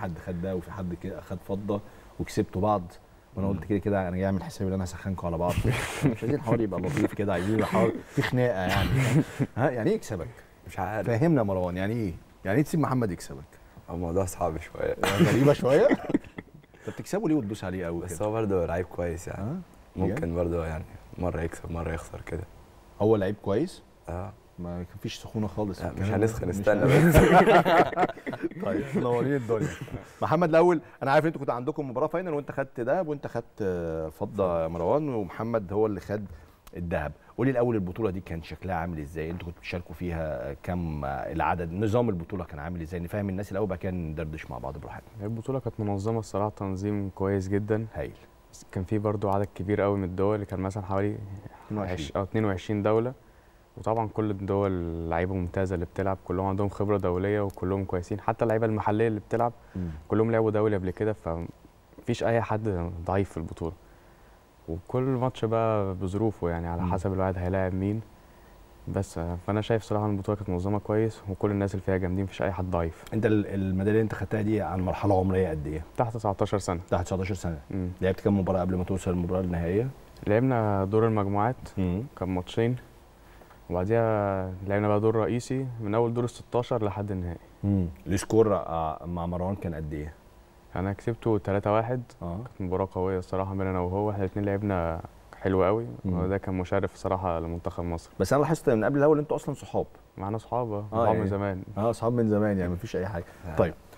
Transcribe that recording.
حد خد ده وفي حد كده خد فضه وكسبتوا بعض وانا قلت كده كده انا جاي اعمل حسابي ان انا هسخنكم على بعض مش عايزين الحوار يبقى لطيف كده عايزين الحوار في خناقه يعني ها يعني ايه يكسبك؟ مش عارف فهمنا يا مروان يعني ايه؟ يعني ايه تسيب محمد يكسبك؟ الموضوع صعب شويه غريبه شويه انت بتكسبه ليه وتدوس عليه قوي بس كده؟ هو برضه لعيب كويس يعني ها؟ ممكن برضه يعني مره يكسب مره يخسر كده هو لعيب كويس اه ما فيش سخونه خالص في لا، مش الكلام ده. هنسخن مش استنى هن- بس طيب منورين الدنيا محمد الاول انا عارف انتوا كنتوا عندكم مباراه فاينل وانت خدت دهب وانت خدت آه، فضه يا مروان ومحمد هو اللي خد الذهب قولي الاول البطوله دي كان شكلها عامل ازاي انتوا كنتوا بتشاركوا فيها آه، كم آه، العدد نظام البطوله كان عامل ازاي نفهم الناس الاول بقى كان ندردش مع بعض براحتنا البطولة كانت منظمة الصراحة تنظيم كويس جدا هايل بس كان في برضو عدد كبير قوي من الدول اللي كان مثلا حوالي 22 أو 22 دولة وطبعا كل الدول لعيبة ممتازة اللي بتلعب كلهم عندهم خبرة دولية وكلهم كويسين حتى اللعيبة المحلية اللي بتلعب مم. كلهم لعبوا دولي قبل كده فمفيش أي حد ضعيف في البطولة وكل ماتش بقى بظروفه يعني على مم. حسب الواحد هيلاعب مين بس فأنا شايف صراحة إن البطولة كانت منظمة كويس وكل الناس اللي فيها جامدين مفيش أي حد ضعيف انت ال- الميداليه اللي انت خدتها دي عن مرحله عمريه قد ايه؟ تحت 19 سنة تحت 19 سنه مم. لعبت كام مباراه قبل ما توصل للمباراه النهائيه؟ لعبنا دور المجموعات كان ماتشين وبعديها لعبنا بقى دور رئيسي من اول دور ال 16 لحد النهائي امم السكور آه، مع مروان كان قد ايه؟ انا كسبته 3 1 اه كانت مباراه قويه الصراحه بين انا وهو احنا الاثنين لعبنا حلو قوي مم. وده كان مشرف الصراحه لمنتخب مصر بس انا لاحظت من قبل الاول انتوا اصلا صحاب معانا اصحاب آه، صحاب يعني- من زمان اه اصحاب من زمان يعني مفيش اي حاجه طيب